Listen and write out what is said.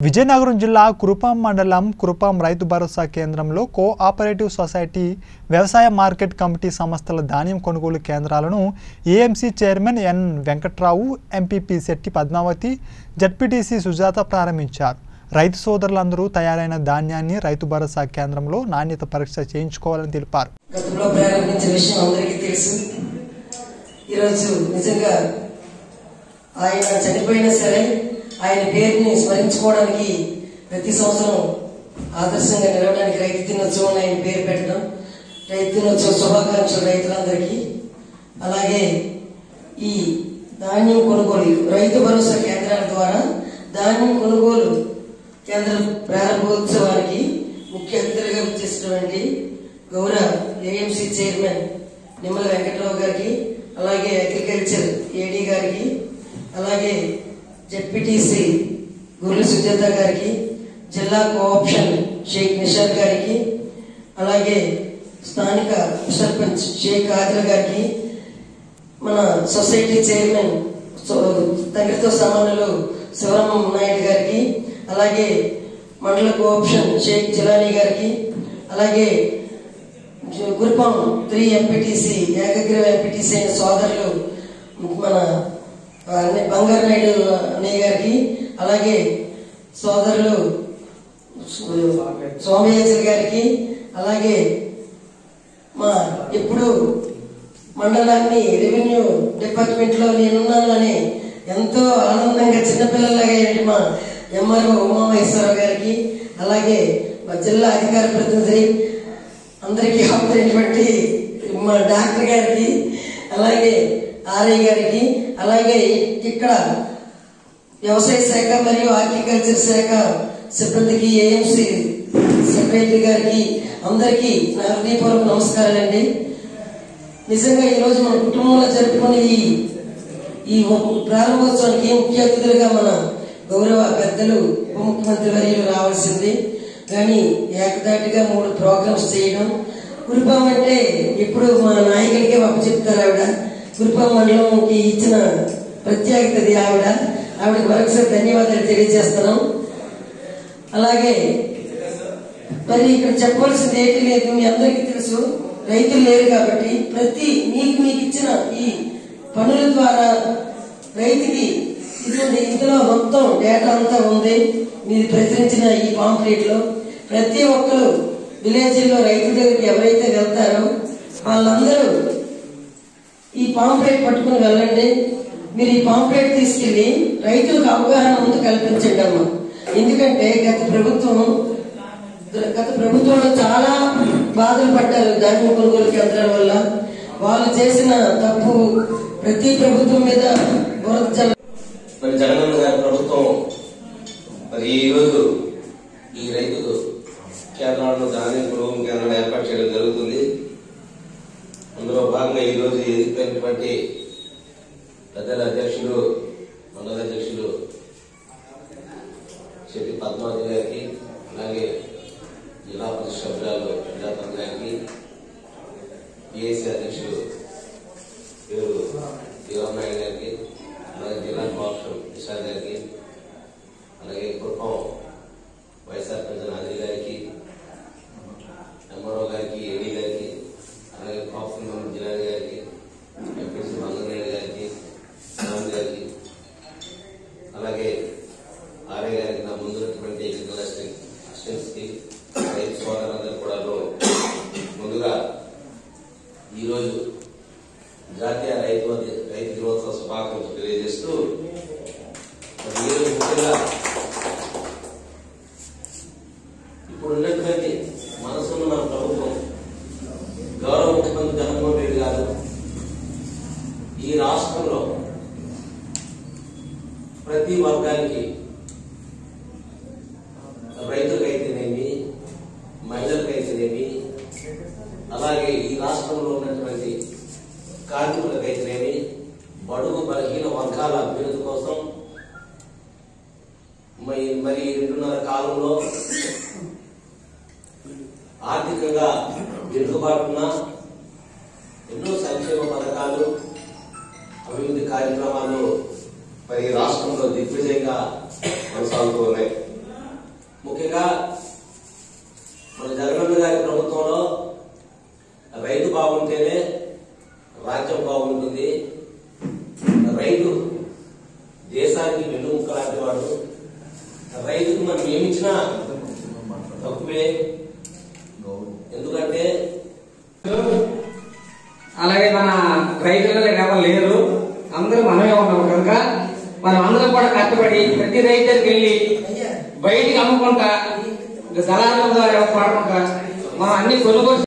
విజయనగరం జిల్లా కురుపాం మండలం కురుపాం రైతు భరోసా కేంద్రంలో కోఆపరేటివ్ సొసైటీ వ్యవసాయ మార్కెట్ కమిటీ సంస్థల ధాన్యం కొనుగోలు కేంద్రాలను AMC chairman N Venkatrao MPP Shetty Padmavathi ZPTC Sujatha ప్రారంభించారు రైతు సోదరులందరూ తయారైన ధాన్యాన్ని రైతు భరోసా కేంద్రంలో నాణ్యత పరీక్ష చేయించుకోవాలని తెలిపారు గతంలో ప్రారంభించిన విషయం అందరికీ తెలుసు ఈరోజు నిజంగా ఆయన చనిపోయినా సరే ఆయన పేరుని స్మరించుకోవడానికి ప్రతి సంవత్సరం ఆదర్శంగా నిలవడానికి రైతు దినోత్సవం అని ఆయన పేరు పెట్టడం రైతు దినోత్సవ శుభాకాంక్షలు రైతులందరికీ అలాగే ఈ ధాన్యం కొనుగోలు రైతు భరోసా కేంద్రాల ద్వారా ధాన్యం కొనుగోలు కేంద్ర ప్రారంభోత్సవానికి ముఖ్య అతిథులుగా వచ్చేసినటువంటి గౌరవ ఏఎంసీ చైర్మన్ నిమ్మల వెంకట్రావు గారికి అలాగే అగ్రికల్చర్ ఏడీ గారికి అలాగే జెడ్పీటీసీ గుర్రెల సుజాత గారికి జిల్లా కోఆప్షన్ షేక్ నిషాద్ గారికి అలాగే స్థానిక సర్పంచ్ షేక్ ఆదిల గారికి మన సొసైటీ చైర్మన్ సో- దగ్గరతో సమానులు శివరామ నాయుడు గారికి అలాగే మండల కోఆప్షన్ షేక్ జిలానీ గారికి అలాగే జ- గురుపం త్రీ ఎంపీటీసీ ఏకగ్రీవ ఎంపీటీసీ అయిన సోదరులు మన ఆ, అన్నయ్య బంగారు నాయుడు అన్నయ్య గారికి అలాగే సోదరులు సోమయాజులు గారికి అలాగే మా ఇప్పుడు మండలాన్ని రెవెన్యూ డిపార్ట్మెంట్ లో నేనున్నానని ఎంతో ఆనందంగా చిన్నపిల్లలాగా అయినటువంటి మా ఎంఆర్ఓ ఉమామహేశ్వరరావు గారికి అలాగే మా జిల్లా అధికార ప్రతినిధి అందరికీ హాజరైనటువంటి మా డాక్టర్ గారికి అలాగే ఆర్ఐ గారికి అలాగే ఇక్కడ వ్యవసాయ శాఖ మరియు హార్టికల్చర్ శాఖ సిబ్బందికి ఏఎంసీ సెక్రటరీ గారికి అందరికీ నా హృదయపూర్వక నమస్కారాలండి నిజంగా ఈ రోజు మన కుటుంబంలో జరుపుకునే ఈ ఈ ప్రారంభోత్సవానికి ముఖ్య అతిథులుగా మన గౌరవ పెద్దలు ఉప ముఖ్యమంత్రి వర్యులు రావాల్సింది కానీ ఏకదాటిగా మూడు ప్రోగ్రామ్స్ చేయడం కురుపాం అంటే ఇప్పుడు మా నాయకులకే చెప్తారు ఆవిడ కురుపాం మండలంకి ఇచ్చిన ప్రత్యేకతది ఆవిడ ఆవిడకి మరొకసారి ధన్యవాదాలు తెలియజేస్తున్నాం అలాగే మరి ఇక్కడ చెప్పవలసింది ఏంటి లేదు మీ అందరికీ తెలుసు రైతులు లేరు కాబట్టి ప్రతి మీకు మీకు ఇచ్చిన ఈ పనుల ద్వారా రైతుకి ఇదిగోండి ఇందులో మొత్తం డేటా అంతా ఉంది మీరు ప్రచురించిన ఈ పాంప్లెట్ లో ప్రతి ఒక్కరు విలేజ్ లో రైతు దగ్గరికి ఎవరైతే వెళ్తారో వాళ్ళందరూ ఈ పాంప్లెట్ పట్టుకుని వెళ్ళండి మీరు ఈ పాంప్లెట్ తీసుకెళ్లి రైతులకు అవగాహన ముందు కల్పించండి అమ్మా ఎందుకంటే గత ప్రభుత్వం గత ప్రభుత్వంలో చాలా బాధలు పడ్డారు ధాన్యం కొనుగోలు కేంద్రాల వల్ల వాళ్ళు చేసిన తప్పు ప్రతి ప్రభుత్వం మీద బురద చల్ల మరి జగనన్న గారి ప్రభుత్వం మరి ఈ రోజు ఈ రైతు కేంద్రాలను ధాన్యం కొనుగోలు కేంద్రాలు ఏర్పాటు చేయడం జరుగుతుంది అందులో భాగంగా ఈ రోజు ఎదుర్కొన్నటువంటి పెద్దల అధ్యక్షులు మండల అధ్యక్షులు శెట్టి పద్మావతి గారికి అలాగే జిల్లా పరిషత్ సభ్యురాలు సుజాత గారికి పిఎస్సీ అధ్యక్షులు పేరు శివనాయుడు గారికి అలాగే జిల్లా కోఆప్షన్ నిషాద్ గారికి అలాగే కుప్పం వైఎస్ఆర్ పెన్షన్ ఆదిల్ గారికి ఎంఆర్ఓ గారికి ఏడీ గారికి అలాగే కోఆప్షన్ మెంబర్ జిల్లాని గారికి ఎంపీసీ మంగనాయుడు గారికి రామ్ గారికి అలాగే ఆర్ఏ గారికి నా ముందున్నటువంటి ఎగ్జికల్ అసిస్టెంట్ అసిస్టెంట్స్ కి రైతు సోదరులందరూ కూడా ముందుగా ఈరోజు జాతీయ రైతు రైతు దినోత్సవ శుభాకాంక్షలు తెలియజేస్తూ మరి ఈరోజు ముఖ్యంగా ఇప్పుడు ఉన్నటువంటి మనసున్న మన ప్రభుత్వం గౌరవ ముఖ్యమంత్రి జగన్మోహన్ రెడ్డి గారు ఈ రాష్ట్రంలో ప్రతి వర్గానికి రైతులకైతేనేమి మహిళలకైతేనేమి అలాగే ఈ రాష్ట్రంలో ఉన్నటువంటి కార్మికులకైతేనేమి బడుగు బలహీన వర్గాల అభ్యున్నతి కోసం మరి మరి ఈ రెండున్నర కాలంలో ఆర్థికంగా వెనుకబాటున్న ఎన్నో సంక్షేమ పథకాలు అభివృద్ధి కార్యక్రమాలు మరి రాష్ట్రంలో దిగ్విజయంగా కొనసాగుతూ ఉన్నాయి రాజ్యం బాగుంటుంది రైతు దేశానికి వెన్నుముక్క లాంటి వాడు రైతుకు మనం ఏమిచ్చినా తక్కువే ఎందుకంటే అలాగే మన రైతులు ఎవరు లేరు అందరూ మనమే ఉన్నాం కనుక మనం అందరం కూడా కష్టపడి ప్రతి రైతు దగ్గరికి వెళ్ళి బయటికి అమ్ముకుంటా దళారుల ద్వారా పడకుండా మనం అన్ని కొనుగోలు